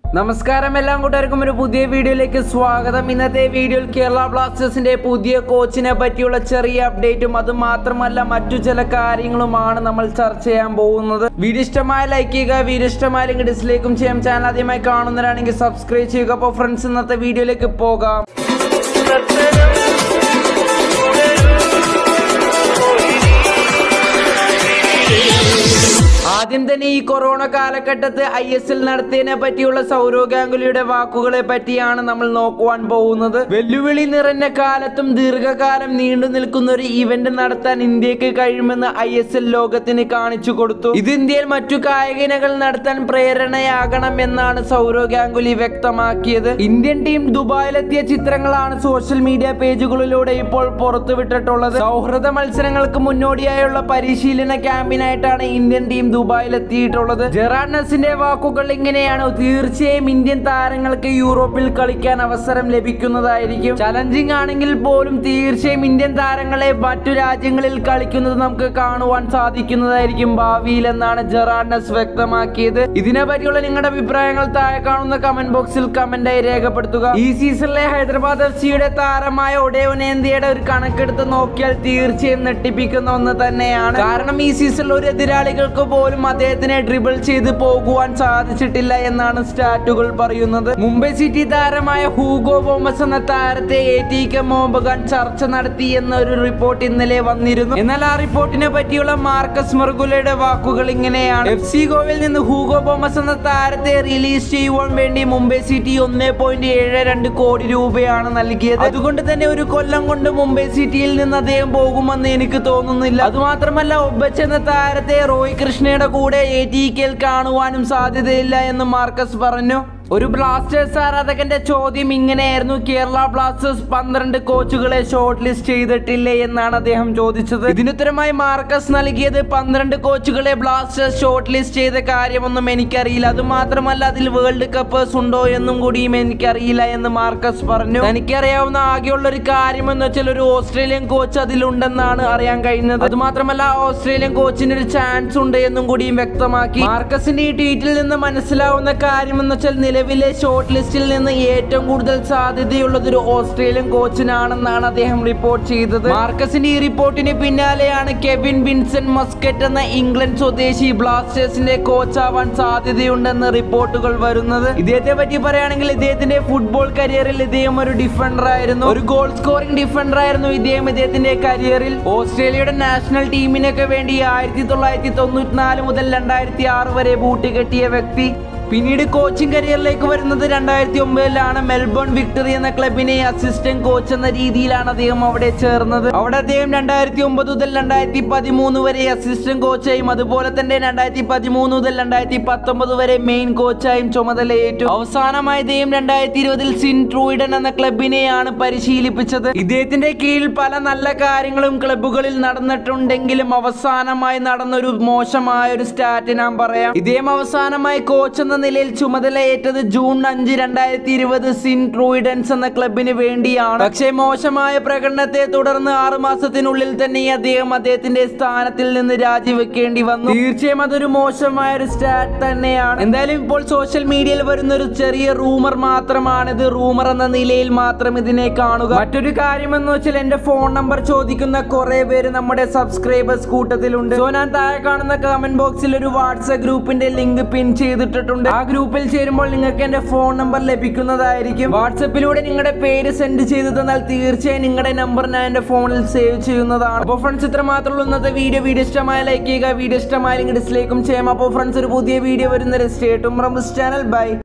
നമസ്കാരം എല്ലാം കൂട്ടുകാർക്കും ഒരു പുതിയ വീഡിയോയിലേക്ക് സ്വാഗതം ഇന്നത്തെ വീഡിയോയിൽ കേരള ബ്ലാസ്റ്റേഴ്സിന്റെ പുതിയ കോച്ചിനെ പറ്റിയുള്ള ചെറിയ അപ്ഡേറ്റും അത് മാത്രമല്ല മറ്റു ചില കാര്യങ്ങളുമാണ് നമ്മൾ ചർച്ച ചെയ്യാൻ പോകുന്നത് വീഡിയോ ഇഷ്ടമായ ലൈക്ക് ചെയ്യുക വീഡിയോ ഇഷ്ടമായെങ്കിൽ ഡിസ്ലൈക്കും ചെയ്യാം ചാനൽ ആദ്യമായി കാണുന്നവരാണെങ്കിൽ സബ്സ്ക്രൈബ് ചെയ്യുക അപ്പോൾ ഫ്രണ്ട്സ് ഇന്നത്തെ വീഡിയോയിലേക്ക് പോകാം ആദ്യം തന്നെ ഈ കൊറോണ കാലഘട്ടത്ത് ഐ എസ് എൽ നടത്തിയതിനെ പറ്റിയുള്ള സൗരവ് ഗാംഗുലിയുടെ വാക്കുകളെ പറ്റിയാണ് നമ്മൾ നോക്കുവാൻ പോകുന്നത് വെല്ലുവിളി നിറഞ്ഞ കാലത്തും ദീർഘകാലം നീണ്ടു നിൽക്കുന്ന ഒരു ഇവന്റ് നടത്താൻ ഇന്ത്യക്ക് കഴിയുമെന്ന് ഐ എസ് എൽ ലോകത്തിന് കാണിച്ചു കൊടുത്തു ഇത് ഇന്ത്യയിൽ മറ്റു കായിക ഇനങ്ങൾ നടത്താൻ പ്രേരണയാകണം എന്നാണ് സൗരവ് ഗാംഗുലി വ്യക്തമാക്കിയത് ഇന്ത്യൻ ടീം ദുബായിലെത്തിയ ചിത്രങ്ങളാണ് സോഷ്യൽ മീഡിയ പേജുകളിലൂടെ ഇപ്പോൾ പുറത്തുവിട്ടിട്ടുള്ളത് സൗഹൃദ മത്സരങ്ങൾക്ക് മുന്നോടിയായുള്ള പരിശീലന ക്യാമ്പിനായിട്ടാണ് ഇന്ത്യൻ ടീം ദുബായിൽ എത്തിയിട്ടുള്ളത് ജെറാഡ്നസിന്റെ വാക്കുകൾ ഇങ്ങനെയാണ് തീർച്ചയായും ഇന്ത്യൻ താരങ്ങൾക്ക് യൂറോപ്പിൽ കളിക്കാൻ അവസരം ലഭിക്കുന്നതായിരിക്കും ചലഞ്ചിങ് ആണെങ്കിൽ പോലും തീർച്ചയായും ഇന്ത്യൻ താരങ്ങളെ മറ്റു രാജ്യങ്ങളിൽ കളിക്കുന്നത് നമുക്ക് കാണുവാൻ സാധിക്കുന്നതായിരിക്കും ഭാവിയിൽ എന്നാണ് ജെറാഡ്നസ് വ്യക്തമാക്കിയത് ഇതിനെ പറ്റിയുള്ള നിങ്ങളുടെ അഭിപ്രായങ്ങൾ താഴെ കാണുന്ന കമന്റ് ബോക്സിൽ കമന്റായി രേഖപ്പെടുത്തുക ഈ സീസണിലെ ഹൈദരാബാദ് എഫ് സിയുടെ താരമായ ഒഡേവനേന്ത്യയുടെ ഒരു കണക്കെടുത്ത് നോക്കിയാൽ തീർച്ചയായും നെട്ടിപ്പിക്കുന്ന ഒന്ന് തന്നെയാണ് കാരണം ഈ സീസണിൽ ഒരു എതിരാളികൾക്ക് പോലും അദ്ദേഹത്തിനെ ഡ്രിബിൾ ചെയ്ത് പോകുവാൻ സാധിച്ചിട്ടില്ല എന്നാണ് സ്റ്റാറ്റുകൾ പറയുന്നത് മുംബൈ സിറ്റി താരമായ ഹൂഗോ ബോമസ് എന്ന താരത്തെ എ ടി കെ മോഹബഗാൻ ചർച്ച നടത്തി എന്നൊരു റിപ്പോർട്ട് ഇന്നലെ വന്നിരുന്നു എന്നാൽ ആ റിപ്പോർട്ടിനെ പറ്റിയുള്ള മാർക്കസ് മെർഗുലയുടെ വാക്കുകൾ ഇങ്ങനെയാണ് എഫ് സി ഗോവിൽ നിന്ന് ഹൂഗോ ബോമസ് എന്ന താരത്തെ റിലീസ് ചെയ്യുവാൻ വേണ്ടി മുംബൈ സിറ്റി ഒന്നേ പോയിന്റ് ഏഴ് രണ്ട് കോടി രൂപയാണ് നൽകിയത് അതുകൊണ്ട് തന്നെ ഒരു കൊല്ലം കൊണ്ട് മുംബൈ സിറ്റിയിൽ നിന്ന് അദ്ദേഹം പോകുമെന്ന് എനിക്ക് തോന്നുന്നില്ല അതുമാത്രമല്ല ഒബച്ച് എന്ന താരത്തെ റോയ് കൃഷ്ണയുടെ കൂടെ എ ടി കെയിൽ കാണുവാനും സാധ്യതയില്ല എന്ന് മാർക്കസ് പറഞ്ഞു ഒരു ബ്ലാസ്റ്റേഴ്സ് ആരാധകന്റെ ചോദ്യം ഇങ്ങനെയായിരുന്നു കേരള ബ്ലാസ്റ്റേഴ്സ് പന്ത്രണ്ട് കോച്ചുകളെ ഷോർട്ട് ലിസ്റ്റ് ചെയ്തിട്ടില്ലേ എന്നാണ് അദ്ദേഹം ചോദിച്ചത് ഇതിനുത്തരമായി മാർക്കസ് നൽകിയത് പന്ത്രണ്ട് കോച്ചുകളെ ബ്ലാസ്റ്റേഴ്സ് ഷോർട്ട് ലിസ്റ്റ് ചെയ്ത കാര്യമൊന്നും എനിക്കറിയില്ല അതുമാത്രമല്ല അതിൽ വേൾഡ് കപ്പേഴ്സ് ഉണ്ടോ എന്നും കൂടിയും എനിക്കറിയില്ല എന്ന് മാർക്കസ് പറഞ്ഞു എനിക്കറിയാവുന്ന ആകെയുള്ള ഒരു കാര്യം എന്ന് വെച്ചാൽ ഒരു ഓസ്ട്രേലിയൻ കോച്ച് അതിലുണ്ടെന്നാണ് അറിയാൻ കഴിഞ്ഞത് അതുമാത്രമല്ല ആ ഓസ്ട്രേലിയൻ കോച്ചിന് ഒരു ചാൻസ് ഉണ്ട് എന്നും കൂടിയും വ്യക്തമാക്കി മാർക്കസിന്റെ ഈ ട്വീറ്റിൽ നിന്ന് മനസ്സിലാവുന്ന കാര്യം എന്ന് വെച്ചാൽ നിലവിലെ ഷോർട്ട് ലിസ്റ്റിൽ നിന്ന് ഏറ്റവും കൂടുതൽ സാധ്യതയുള്ളത് ഒരു ഓസ്ട്രേലിയൻ കോച്ചിനാണെന്നാണ് അദ്ദേഹം റിപ്പോർട്ട് ചെയ്തത് മാർക്കസിന്റെ ഈ റിപ്പോർട്ടിന് പിന്നാലെയാണ് കെവിൻ വിൻസെന്റ് മസ്കറ്റ് എന്ന ഇംഗ്ലണ്ട് സ്വദേശി ബ്ലാസ്റ്റേഴ്സിന്റെ കോച്ചാവാൻ സാധ്യതയുണ്ടെന്ന് റിപ്പോർട്ടുകൾ വരുന്നത് ഇദ്ദേഹത്തെ പറ്റി പറയുകയാണെങ്കിൽ ഇദ്ദേഹത്തിന്റെ ഫുട്ബോൾ കരിയറിൽ ഇദ്ദേഹം ഒരു ഡിഫൻഡർ ആയിരുന്നു ഒരു ഗോൾ സ്കോറിംഗ് ഡിഫൻഡർ ആയിരുന്നു ഇദ്ദേഹം ഇദ്ദേഹത്തിന്റെ കരിയറിൽ ഓസ്ട്രേലിയയുടെ നാഷണൽ ടീമിനൊക്കെ വേണ്ടി ആയിരത്തി തൊള്ളായിരത്തി തൊണ്ണൂറ്റിനാല് മുതൽ രണ്ടായിരത്തി ആറ് വരെ ബൂട്ട് കെട്ടിയ വ്യക്തി പിന്നീട് കോച്ചിങ് കരിയറിലേക്ക് വരുന്നത് രണ്ടായിരത്തി ഒമ്പതിലാണ് മെൽബൺ വിക്ടറി എന്ന ക്ലബിനെ അസിസ്റ്റന്റ് കോച്ച് എന്ന രീതിയിലാണ് അദ്ദേഹം അവിടെ ചേർന്നത് അവിടെ അദ്ദേഹം രണ്ടായിരത്തി ഒമ്പത് മുതൽ രണ്ടായിരത്തി പതിമൂന്ന് വരെ അസിസ്റ്റന്റ് കോച്ചായും അതുപോലെ തന്നെ രണ്ടായിരത്തി പതിമൂന്ന് മുതൽ രണ്ടായിരത്തി പത്തൊമ്പത് വരെ മെയിൻ കോച്ചായും ചുമതലയേറ്റു അവസാനമായി ഇദ്ദേഹം രണ്ടായിരത്തി ഇരുപതിൽ സിൻ ട്രൂയിഡൻ എന്ന ക്ലബിനെയാണ് പരിശീലിപ്പിച്ചത് ഇദ്ദേഹത്തിന്റെ കീഴിൽ പല നല്ല കാര്യങ്ങളും ക്ലബുകളിൽ നടന്നിട്ടുണ്ടെങ്കിലും അവസാനമായി നടന്നൊരു മോശമായ ഒരു സ്റ്റാറ്റ് ഞാൻ പറയാം ഇദ്ദേഹം അവസാനമായി കോച്ച് എന്ന നിലയിൽ ചുമതലയേറ്റത് ജൂൺ അഞ്ച് രണ്ടായിരത്തി ഇരുപത് സിൻ ട്രൂയിഡൻസ് എന്ന ക്ലബിന് വേണ്ടിയാണ് പക്ഷേ മോശമായ പ്രകടനത്തെ തുടർന്ന് ആറു മാസത്തിനുള്ളിൽ തന്നെ അദ്ദേഹം അദ്ദേഹത്തിന്റെ സ്ഥാനത്തിൽ നിന്ന് രാജിവെക്കേണ്ടി വന്നു തീർച്ചയായും അതൊരു മോശമായ ഒരു സ്റ്റാറ്റ് തന്നെയാണ് എന്തായാലും ഇപ്പോൾ സോഷ്യൽ മീഡിയയിൽ വരുന്ന ഒരു ചെറിയ റൂമർ മാത്രമാണിത് റൂമർ എന്ന നിലയിൽ മാത്രം ഇതിനെ കാണുക മറ്റൊരു കാര്യം എന്ന് വെച്ചാൽ എന്റെ ഫോൺ നമ്പർ ചോദിക്കുന്ന കുറെ പേര് നമ്മുടെ സബ്സ്ക്രൈബേഴ്സ് കൂട്ടത്തിലുണ്ട് സോ ഞാൻ താഴെ കാണുന്ന കമന്റ് ബോക്സിൽ ഒരു വാട്സ്ആപ്പ് ഗ്രൂപ്പിന്റെ ലിങ്ക് പിൻ ചെയ്തിട്ടിട്ടുണ്ട് ആ ഗ്രൂപ്പിൽ ചേരുമ്പോൾ നിങ്ങൾക്ക് എന്റെ ഫോൺ നമ്പർ ലഭിക്കുന്നതായിരിക്കും വാട്സപ്പിലൂടെ നിങ്ങളുടെ പേര് സെൻഡ് ചെയ്ത് തന്നാൽ തീർച്ചയായും നിങ്ങളുടെ നമ്പർ ഞാൻ എന്റെ ഫോണിൽ സേവ് ചെയ്യുന്നതാണ് അപ്പോൾ ഫ്രണ്ട്സ് ഇത്ര മാത്രമുള്ള ഇന്നത്തെ വീഡിയോ വീഡിയോ ഇഷ്ടമായ ലൈക്ക് ചെയ്യുക വീഡിയോ ഇഷ്ടമായെങ്കിൽ ഡിസ്ലൈക്കും ചെയ്യാം അപ്പോൾ ഫ്രണ്ട്സ് ഒരു പുതിയ വീഡിയോ വരുന്ന സ്റ്റേറ്റും ചാനൽ ബൈ